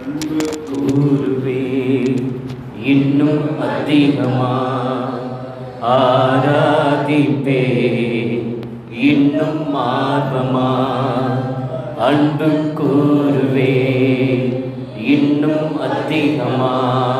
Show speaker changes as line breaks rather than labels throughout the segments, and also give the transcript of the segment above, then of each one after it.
கூறுவே இன்னும் அதிகமா ஆராதிப்பே இன்னும் ஆர்வமா அன்பு கூறுவே இன்னும் அதிகமா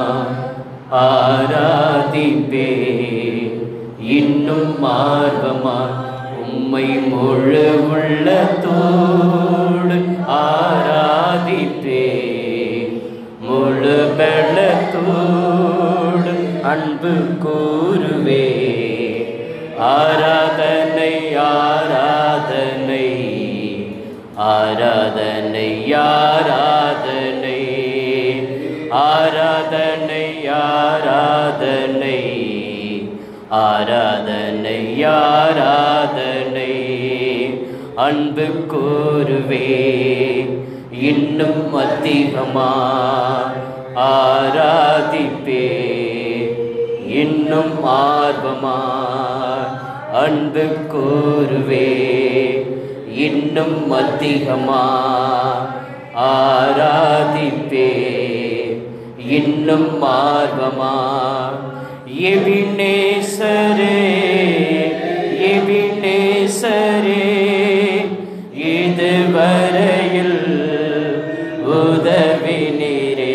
ஆராதிப்பே இன்னும் ஆர்வமா உம்மை முழு உள்ளத்தோடு ஆராதிப்பே முழு பலத்தோடு அன்பு கூறுவே ஆராதனை ஆராதனை ஆராதனை ஆராதனை ஆராதனை ஆராதனை ஆராதனை ஆராதனை அன்பு கூறுவே இன்னும் அதிகமா ஆராதிப்பே இன்னும் ஆர்வமா அன்பு கூறுவே இன்னும் அதிகமா ஆராதிப்பே இன்னும் ஆர்வமா எபினேசரே எபினேசரே இதுவரையில் உதவி நீரே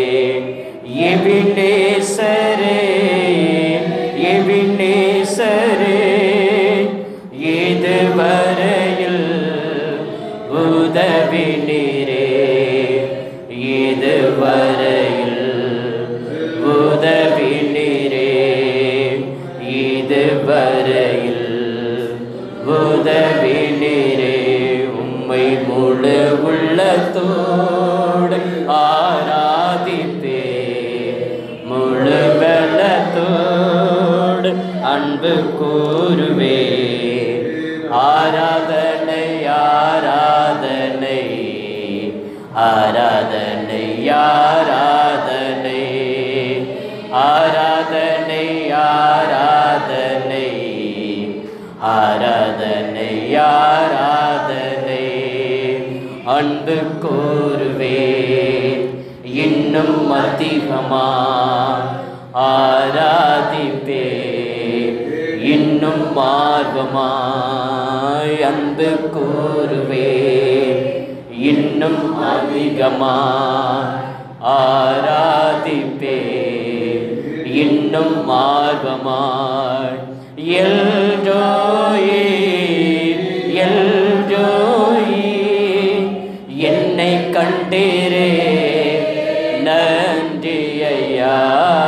எபினேசரே எபினேசரே இதுவரையில் உதவி நீரே இதுவரையில் உதவி நீரே இதுவரையில் உதவி நீரே உம்மை முழு உள்ளத்தோடு ஆராதிப்பே முழு பலத்தோடு அன்பு கூறுவே ஆராதனை ஆராதனை ஆராதனை ஆராதனை ஆராதனை ஆராதனை ஆராதனை ஆராதனை அன்பு கூறுவே இன்னும் அதிகமா ஆராதிப்பே இன்னும் ஆர்வமாய் அன்பு கூறுவே இன்னும் அதிகமா ஆராதிப்பே இன்னும் ஆர்வமாய் எல்ஜோயே எல்ஜோயே என்னை கண்டீரே நன்றி ஐயா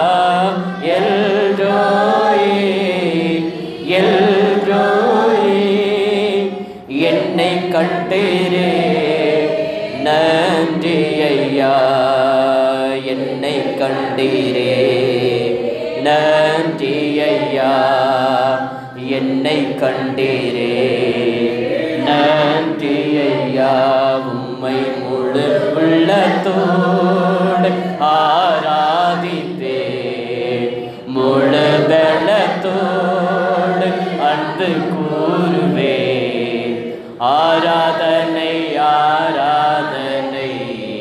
எல்ஜோயே எல்ஜோயே என்னை கண்டீரே நன்றி ஐயா என்னை கண்டீரே நன்றி ஐயா என்னை கண்டீரே நன்றி ஐயா உம்மை முழு உள்ளத்தோடு ஆராதிப்பே முழு பலத்தோடு அன்பு கூறுவே ஆராதனை ஆராதனை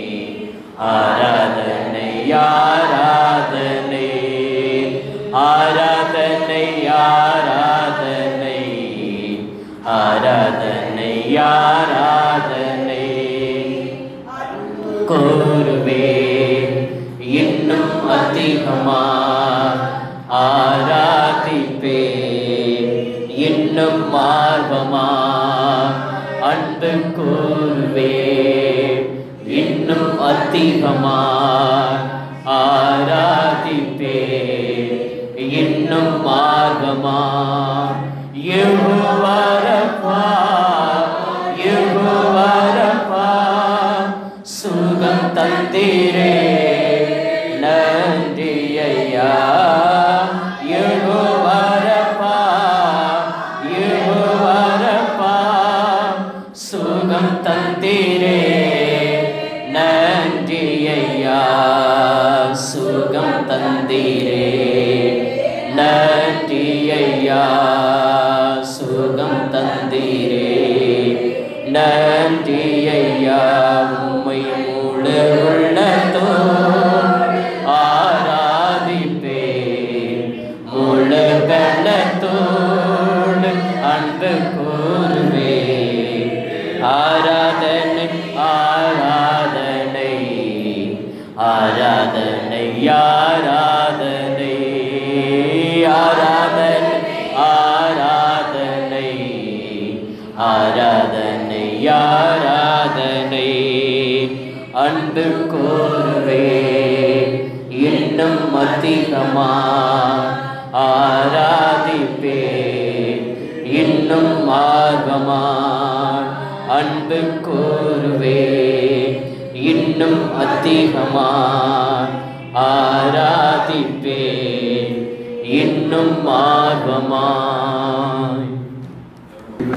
ஆராதனை ஆராதனை ஆராதனை ஆராதனை ஆராதனை ஆராதனை கூறுவே இன்னும் அதிகமா ஆராதிப்பே இன்னும் ஆர்வமா அன்பு கூறுவே இன்னும் அதிகமா ஆராதிப்பே இன்னும் ஆர்வமா யுவரப்பா யுவரப்பா சுகம் தந்தீரே நன்றி ஐயா யுவரப்பா யுவரப்பா சுகம் தந்தீரே நன்றி ஐயா சுகம் தந்தீரே நன்றி ஐயா சுகம் தந்தீரே நன்றி ஐயா உம்மை முழு உள்ளத்தோ ஆராதனை ஆராதனை ஆராதனை ஆராதனை ஆராதனை ஆராதனை அன்பு கோருவே இன்னும் அதிகமா ஆராதிப்பே இன்னும் ஆர்வமா அன்பு கோருவே இன்னும் அதிகமா ஆராதிப்பே இன்னும் ஆர்வமாய்